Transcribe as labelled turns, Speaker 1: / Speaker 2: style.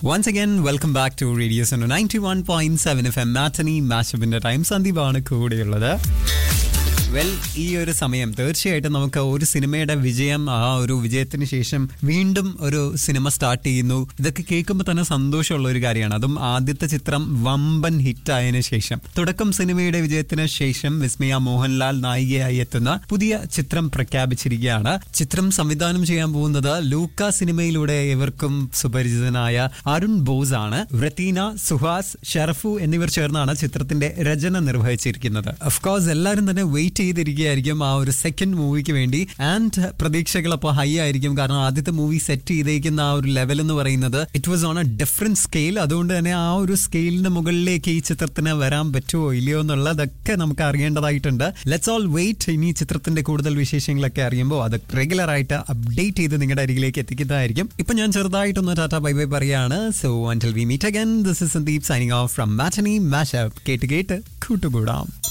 Speaker 1: once again welcome back to radio zone ninety one point seven F M matinee മാഷപ്പിന്റെ time സന്ദീപാണ് കൂടെയുള്ളത് well ഈ ഒരു സമയം തീർച്ചയായിട്ടും നമുക്ക് ഒരു സിനിമയുടെ വിജയം ആ ഒരു വിജയത്തിന് ശേഷം വീണ്ടും ഒരു സിനിമ സ്റ്റാർട്ട് ചെയ്യുന്നു ഇതൊക്കെ കേൾക്കുമ്പോൾ തന്നെ സന്തോഷമുള്ള ഒരു കാര്യമാണ് അതും ആദ്യത്തെ ചിത്രം വമ്പൻ ഹിറ്റ് ആയതിനു ശേഷം തുടക്കം സിനിമയുടെ വിജയത്തിന് ശേഷം വിസ്മയ മോഹൻലാൽ നായികയായി എത്തുന്ന പുതിയ ചിത്രം പ്രഖ്യാപിച്ചിരിക്കുകയാണ് ചിത്രം സംവിധാനം ചെയ്യാൻ പോകുന്നത് ലൂക്ക സിനിമയിലൂടെ ഇവർക്കും സുപരിചിതനായ അരുൺ ബോസ് ആണ് റത്തീന സുഹാസ് ഷറഫു എന്നിവർ ചേർന്നാണ് ചിത്രത്തിന്റെ രചന നിർവഹിച്ചിരിക്കുന്നത് ഓഫ്കോഴ്സ് എല്ലാവരും തന്നെ വെയിറ്റ് ചെയ്തിരിക്കുകയായിരിക്കും ആ ഒരു സെക്കൻഡ് മൂവിക്ക് വേണ്ടി ആൻഡ് പ്രതീക്ഷകൾ അപ്പോൾ ഹൈ ആയിരിക്കും കാരണം ആദ്യത്തെ മൂവി സെറ്റ് ചെയ്തേക്കുന്ന ആ ഒരു ലെവൽ എന്ന് പറയുന്നത് it was on a different scale അതുകൊണ്ട് തന്നെ ആ ഒരു സ്കെയിലിന് മുകളിലേക്ക് ഈ ചിത്രത്തിന് വരാൻ പറ്റുമോ ഇല്ലയോ എന്നുള്ളതൊക്കെ നമുക്ക് അറിയേണ്ടതായിട്ടുണ്ട് ലെറ്റ്സ് ഓൾ വെയിറ്റ് ഇനി ചിത്രത്തിന്റെ കൂടുതൽ വിശേഷങ്ങളൊക്കെ അറിയുമ്പോൾ അത് റെഗുലർ ആയിട്ട് അപ്ഡേറ്റ് ചെയ്ത് നിങ്ങളുടെ അരികിലേക്ക് എത്തിക്കുന്നതായിരിക്കും ഇപ്പൊ ഞാൻ ചെറുതായിട്ടൊന്ന് ടാറ്റ ബൈ ബൈ പറയാണ് so until we meet again this is Sandeep signing off from matinee mashup കേട്ട് കേട്ട് കൂട്ടുകൂടാം